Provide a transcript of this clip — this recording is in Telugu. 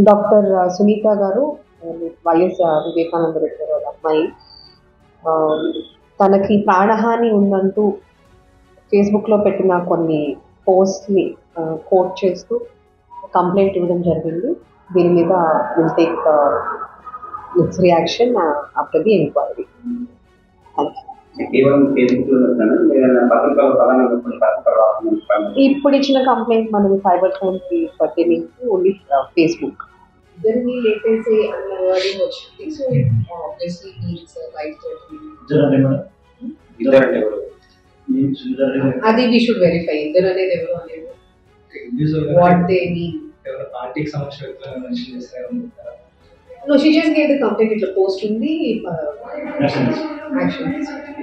డాక్టర్ సునీత గారు వైఎస్ వివేకానంద రెడ్డి గారు వాళ్ళ అమ్మాయి ఆ, తనకి ప్రాణహాని ఉందంటూ ఫేస్బుక్లో పెట్టిన కొన్ని పోస్ట్ని కోట్ చేస్తూ కంప్లైంట్ ఇవ్వడం జరిగింది దీని మీద will take its reaction after the enquiry కేవలం ఫేస్బుక్ లో వస్తాను ఏదైనా పత్రికలు ప్రధానంగా కొన్ని పత్రికలు రాస్తున్నాను ఇప్పుడు ఇచ్చిన కంప్లైంట్ మనది సైబర్ క్రైమ్ కి పర్టైనింగ్ ఓన్లీ ఫేస్బుక్ ఇద్దరిని లేపేసి అన్న వర్డింగ్ వచ్చింది సో ఆబ్వియస్లీ నీడ్స్ లైఫ్ ఇద్దరంటే మేడం ఇద్దరంటే ఎవరు నేను చూడాలి అది వీ షుడ్ వెరిఫై ఇద్దరు అనేది ఎవరు అనేది వాట్ దే మీన్ పార్టీకి సంబంధించిన వ్యక్తులను మెన్షన్ చేస్తారు No, she just gave the complaint. It's a post in the uh, National. action.